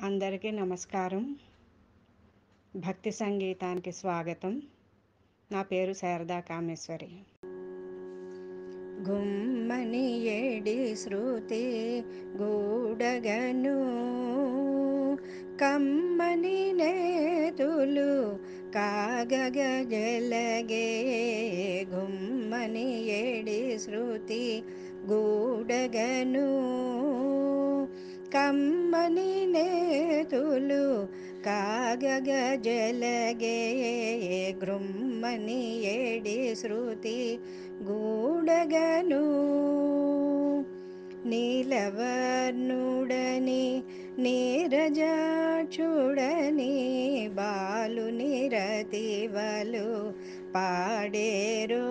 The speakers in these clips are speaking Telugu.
అందరికీ నమస్కారం భక్తి సంగీతానికి స్వాగతం నా పేరు శారదా కామేశ్వరి గుమ్మని ఏడి శృతి గూడగను కమ్మని నేతులు కాగగ జలగే గుమ్మని ఏడి శృతి గూడగను కమ్మని నేతులు కాగగ జలగే గృమ్మని ఏడి శృతి గూడగను నీలవర్ణుడని నీరజాచుడని బాలు నిరతివలు పాడేరో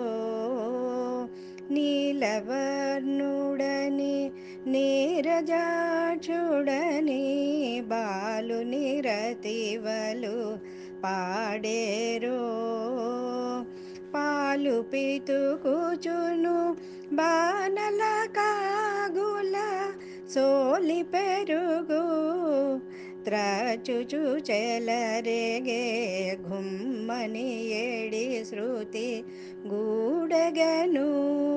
నీలవర్ణుడని నీరజాచుడని బాలు నిరతివలు పాడేరో పాలు పితుకుచును బాణల కాగుల సోలి పెరుగు త్రచుచు చెలరేగే గుమ్మని ఏడి శృతి గూడగను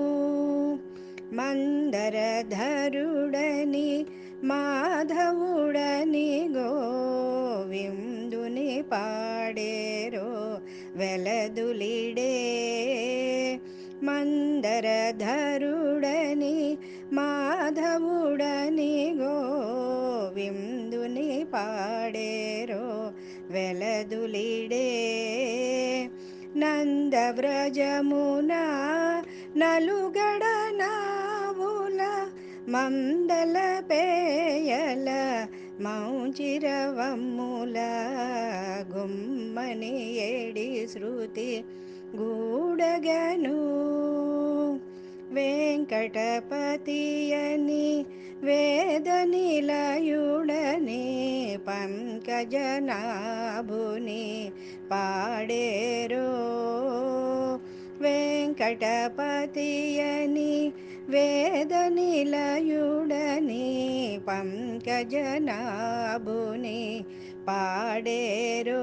మందరధరుడని మాధవుడని గోవిందుని పాడేరో వెలదులిడే మందరధరుడని మాధవుడని గోవిందుని పాడేరో వెలదులిడే నందవ్రజమున నలుగడ నావుల మందల పేయల మౌచిరవమ్ముల గుమ్మని ఏడి శృతి గూడగను వెంకటపతియని వేదనిలయుడని పంకజనాభుని పాడేరో వెంకటపతియని వేదనిలయుడని పంకజనాభుని పాడేరో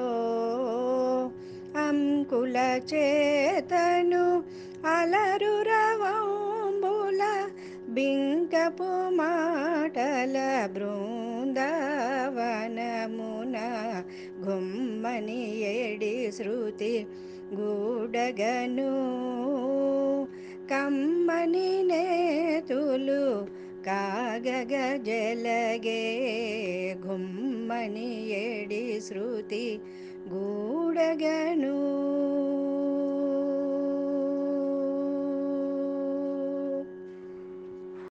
అంకుల చేతను అలరు రవంబుల బింకపు మాటల బృందావనమున గుమ్మని ఏడి శృతి గూడగను కమ్మని నేతులు కాగగ జలగే గుమ్మని ఏడి శృతి గూడగను